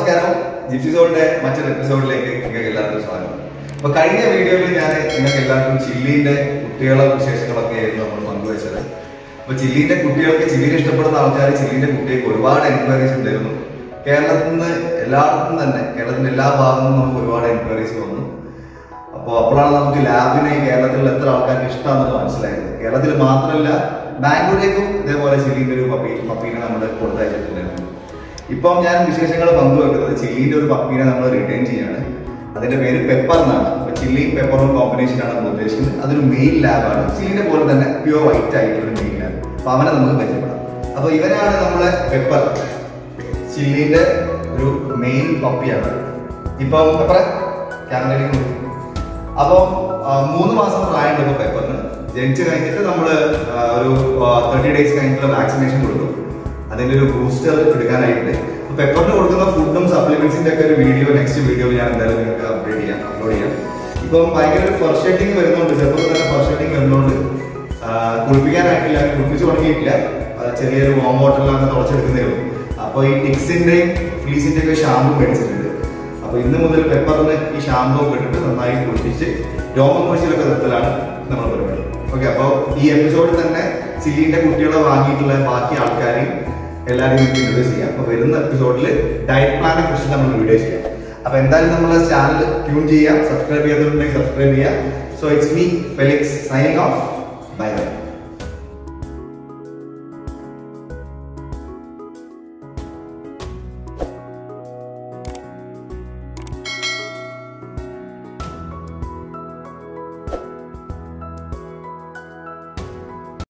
നമസ്കാരം ജിപ്സി സോളിന്റെ മറ്റൊരു എപ്പിസോഡിലേക്ക് നിങ്ങൾക്ക് എല്ലാവർക്കും സ്വാഗതം അപ്പൊ കഴിഞ്ഞ വീഡിയോയിൽ ഞാൻ നിങ്ങൾക്ക് എല്ലാവർക്കും ചില്ലിന്റെ കുട്ടികളെ വിശേഷങ്ങളൊക്കെ ആയിരുന്നു നമ്മൾ പങ്കുവച്ചത് അപ്പൊ ചില്ലിന്റെ കുട്ടികൾക്ക് ചില്ലിനെ ഇഷ്ടപ്പെടുന്ന ആൾക്കാർ ചില്ലിന്റെ കുട്ടികൾക്ക് ഒരുപാട് എൻക്വയറീസ് ഉണ്ടായിരുന്നു കേരളത്തിൽ നിന്ന് എല്ലായിടത്തും തന്നെ കേരളത്തിന്റെ എല്ലാ ഭാഗത്തു നിന്നും നമുക്ക് ഒരുപാട് എൻക്വയറീസ് വന്നു അപ്പോൾ അപ്പോഴാണ് നമുക്ക് ലാബിനെ കേരളത്തിൽ എത്ര ആൾക്കാർക്ക് ഇഷ്ടമാണെന്ന് മനസ്സിലായത് കേരളത്തിൽ മാത്രമല്ല ബാംഗ്ലൂരേക്കും ഇതേപോലെ ചില്ലിന്റെ ഒരു പപ്പി പപ്പീനെ നമ്മൾ കൊടുത്തയച്ചിട്ടുണ്ടായിരുന്നു ഇപ്പം ഞാൻ വിശേഷങ്ങൾ പങ്കുവെക്കുന്നത് ചില്ലിന്റെ ഒരു പപ്പീനെ നമ്മൾ റിട്ടേൺ ചെയ്യാണ് അതിന്റെ പേര് പെപ്പർ എന്നാണ് അപ്പൊ ചില്ലിയും പെപ്പറും കോമ്പിനേഷൻ ആണ് നമ്മൾ ഉദ്ദേശിക്കുന്നത് അതൊരു മെയിൻ ലാബാണ് ചില്ലിന്റെ പോലെ തന്നെ പ്യുവർ വൈറ്റ് ആയിട്ടുള്ള ഒരു മെയിൻ ലാബ് അപ്പൊ അവനെ നമുക്ക് പരിചയപ്പെടാം അപ്പൊ ഇവനാണ് നമ്മളെ പെപ്പർ ചില്ലിന്റെ ഒരു മെയിൻ പപ്പിയാണ് ഇപ്പം പെപ്പറെ ക്യാമറയിലേക്ക് നോക്കി അപ്പം ആ, മൂന്ന് മാസം പ്രായമുണ്ട് ഇപ്പൊ പെപ്പറിന് ജനിച്ചു കഴിഞ്ഞിട്ട് നമ്മൾ ഒരു തേർട്ടി ഡേയ്സ് കഴിഞ്ഞിട്ടുള്ള വാക്സിനേഷൻ കൊടുക്കും അതിന്റെ ഒരു ബൂസ്റ്റർ എടുക്കാനായിട്ട് അപ്പൊ പെപ്പറിന് കൊടുക്കുന്ന ഫുഡും സപ്ലിമെന്റ്സിന്റെ ഒക്കെ ഒരു വീഡിയോ നെക്സ്റ്റ് വീഡിയോയിൽ ഞാൻ എന്തായാലും നിങ്ങൾക്ക് അപ്ഡേറ്റ് ചെയ്യാം അപ്ലോഡ് ചെയ്യാം ഇപ്പം ഭയങ്കര ഒരു ഫർ ഷെഡിങ് വരുന്നുണ്ട് ചെറുപ്പം തന്നെ ഫർ ഷെഡിങ് വരുന്നുണ്ട് ആ, കുളിപ്പിക്കാനായിട്ടില്ല കുളിപ്പിച്ച് തുടങ്ങിയിട്ടില്ല ആ, ചെറിയൊരു വാം വാട്ടറിലാണ് തുടച്ചെടുക്കുന്നേ ഉള്ളൂ അപ്പോൾ ഈ ടിക്സിന്റെയും ഫ്ലീസിന്റെ ഒക്കെ ഷാമ്പു മേടിച്ചിട്ടുണ്ട് അപ്പൊ ഇന്ന് മുതൽ പെപ്പറിന് ഈ ഷാമ്പു ഒക്കെ ഇട്ടിട്ട് നന്നായി കുളിപ്പിച്ച് രോമം കുഴിച്ചിലൊക്കെ നിർത്തലാണ് നമ്മുടെ പരിപാടി ഓക്കെ അപ്പോൾ ഈ എപ്പിസോഡിൽ തന്നെ ചില്ലിന്റെ കുട്ടികളെ വാങ്ങിയിട്ടുള്ള ബാക്കി ആൾക്കാരെയും എല്ലാവരെയും നമുക്ക് ഇൻട്രൊഡ്യൂസ് ചെയ്യാം അപ്പൊ വരുന്ന എപ്പിസോഡിൽ ഡയറ്റ് പ്ലാനെ കുറിച്ച് നമ്മൾ വീഡിയോ ചെയ്യാം അപ്പൊ എന്തായാലും നമ്മളെ ചാനൽ ട്യൂൺ ചെയ്യാം സബ്സ്ക്രൈബ് ചെയ്യാത്തവരുണ്ടെങ്കിൽ സബ്സ്ക്രൈബ് ചെയ്യാം so it's me Felix signing off bye by